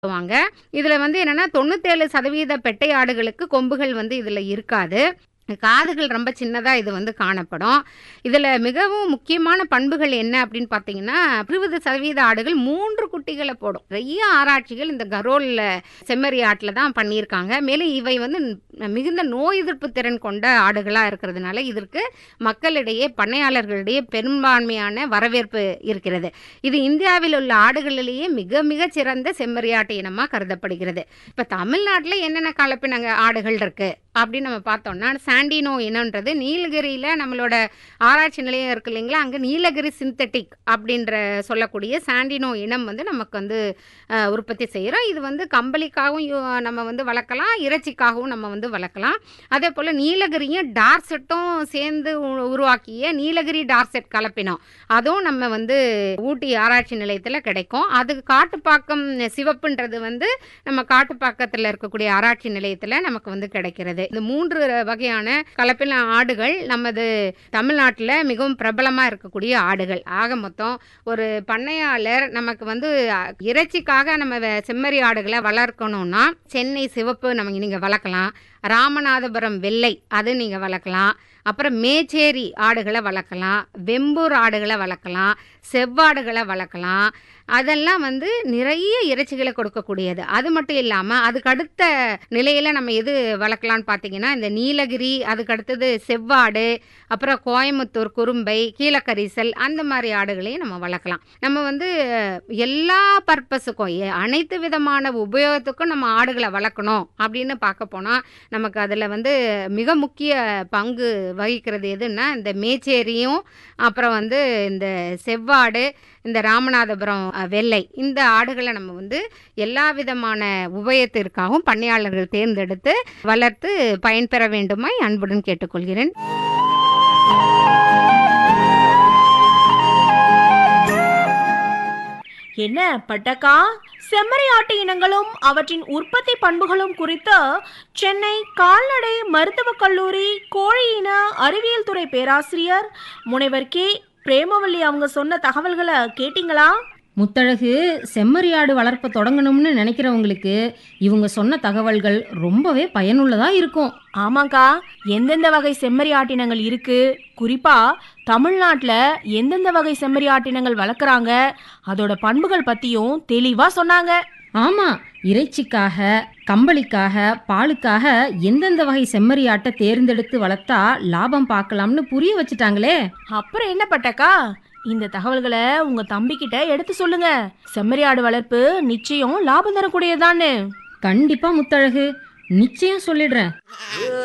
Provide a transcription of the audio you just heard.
வாங்க இதுல வந்து என்னன்னா தொண்ணூத்தேழு சதவீத பெட்டை ஆடுகளுக்கு கொம்புகள் வந்து இதுல இருக்காது காதுகள் ரொம்ப சின்னதா இது வந்து காணப்படும் இதுல மிகவும் முக்கியமான பண்புகள் என்ன அப்படின்னு பார்த்தீங்கன்னா இருபது சதவீத ஆடுகள் மூன்று குட்டிகளை போடும் நிறைய ஆராய்ச்சிகள் இந்த கரோல் செம்மறி ஆட்டில் தான் பண்ணியிருக்காங்க மேலும் இவை வந்து மிகுந்த நோய் எதிர்ப்பு திறன் கொண்ட ஆடுகளாக இருக்கிறதுனால இதற்கு மக்களிடையே பண்ணையாளர்களிடையே பெரும்பான்மையான வரவேற்பு இருக்கிறது இது இந்தியாவில் உள்ள ஆடுகளிலேயே மிக மிக சிறந்த செம்மறியாட்டு இனமாக கருதப்படுகிறது இப்போ தமிழ்நாட்டில் என்னென்ன கலப்பினங்க ஆடுகள் இருக்கு அப்படின்னு நம்ம பார்த்தோம்னா சாண்டினோ இனம்ன்றது நீலகிரியில் நம்மளோட ஆராய்ச்சி நிலையம் இருக்கு இல்லைங்களா அங்கே நீலகிரி சிந்தட்டிக் அப்படின்ற சொல்லக்கூடிய சாண்டினோ இனம் வந்து நமக்கு வந்து அஹ், உற்பத்தி செய்கிறோம் இது வந்து கம்பளிக்காகவும் யூ- நம்ம வந்து வளர்க்கலாம் இறைச்சிக்காகவும் நம்ம வந்து வளர்க்கலாம் அதே போல் நீலகிரியும் டார்செட்டும் சேர்ந்து உ- உருவாக்கிய நீலகிரி டார்செட் கலப்பினம் அதுவும் நம்ம வந்து ஊட்டி ஆராய்ச்சி நிலையத்தில் கிடைக்கும் அது காட்டுப்பாக்கம் சிவப்புன்றது வந்து நம்ம காட்டுப்பாக்கத்தில் இருக்கக்கூடிய ஆராய்ச்சி நிலையத்தில் நமக்கு வந்து கிடைக்கிறது இந்த மூன்று வகையான கலப்பின ஆடுகள் நமது தமிழ்நாட்டில் மிகவும் பிரபலமாக இருக்கக்கூடிய ஆடுகள் ஆக மொத்தம் ஒரு பண்ணையாளர் நமக்கு வந்து அஹ், இறைச்சிக்காக நம்ம வெ- செம்மறி ஆடுகளை வளர்க்கணும்னா சென்னை சிவப்பு நம்ம நீங்கள் வளர்க்கலாம் ராமநாதபுரம் வெள்ளை அது நீங்கள் வளர்க்கலாம் அப்புறம் மேச்சேரி ஆடுகளை வளர்க்கலாம் வெம்பூர் ஆடுகளை வளர்க்கலாம் செவ்வாடுகளை வளர்க்கலாம் அதெல்லாம் வந்து நிறைய இறைச்சிகளை கொடுக்கக்கூடியது அது மட்டும் இல்லாமல் அதுக்கு அடுத்த நிலையில் நம்ம எது வளர்க்கலாம்னு பார்த்தீங்கன்னா இந்த நீலகிரி அதுக்கு அடுத்தது செவ்வாடு அப்புறம் கோயம்புத்தூர் குறும்பை கீழக்கரிசல் அந்த மாதிரி ஆடுகளையும் நம்ம வளர்க்கலாம் நம்ம வந்து எல்லா பர்பஸுக்கும் எ- அனைத்து விதமான உபயோகத்துக்கும் நம்ம ஆடுகளை வளர்க்கணும் அப்படின்னு பார்க்க போனால் நமக்கு அதில் வந்து மிக முக்கிய பங்கு வகிக்கிறது எதுன்னா இந்த மேச்சேரியும் அப்புறம் வந்து இந்த செவ்வாடு இந்த ராமநாதபுரம் அஹ், வெள்ளை இந்த ஆடுகளை நம்ம வந்து எல்லா விதமான உபயத்திற்காகவும் பண்ணையாளர்கள் தேர்ந்தெடுத்து வளர்த்து பயன்பெற வேண்டுமாய் அன்புடன் கேட்டுக்கொள்கிறேன் என்ன பட்டக்கா செம்மறி ஆட்டு இனங்களும் அவற்றின் உற்பத்தி பண்புகளும் குறித்து சென்னை கால்நடை மருத்துவக் கல்லூரி கோழி இன அறிவியல் துறை பேராசிரியர் முனைவர் கே பிரேமவல்லி அவங்க சொன்ன தகவல்களை கேட்டிங்களா முத்தழகு செம்மறியாடு வளர்ப்ப தொடங்கணும்னு நினைக்கிறவங்களுக்கு இவங்க சொன்ன தகவல்கள் ரொம்பவே பயனுள்ளதா இருக்கும் ஆமாக்கா எந்தெந்த வகை செம்மறி ஆட்டினங்கள் இருக்கு குறிப்பா தமிழ்நாட்டில் எந்தெந்த வகை செம்மறி ஆட்டினங்கள் வளர்க்குறாங்க அதோட பண்புகள் பத்தியும் தெளிவா சொன்னாங்க ஆமா இறைச்சிக்காக கம்பளிக்காக பாலுக்காக எந்தெந்த வகை செம்மறியாட்டை தேர்ந்தெடுத்து வளர்த்தா லாபம் பார்க்கலாம்னு புரிய வச்சுட்டாங்களே அப்புறம் என்ன பட்டக்கா இந்த தகவல்களை உங்க தம்பிக்கிட்ட எடுத்து சொல்லுங்க செம்மறி ஆடு வளர்ப்பு நிச்சயம் லாபம் தரக்கூடியதான்னு கண்டிப்பா முத்தழகு நிச்சயம் சொல்லிடுறேன்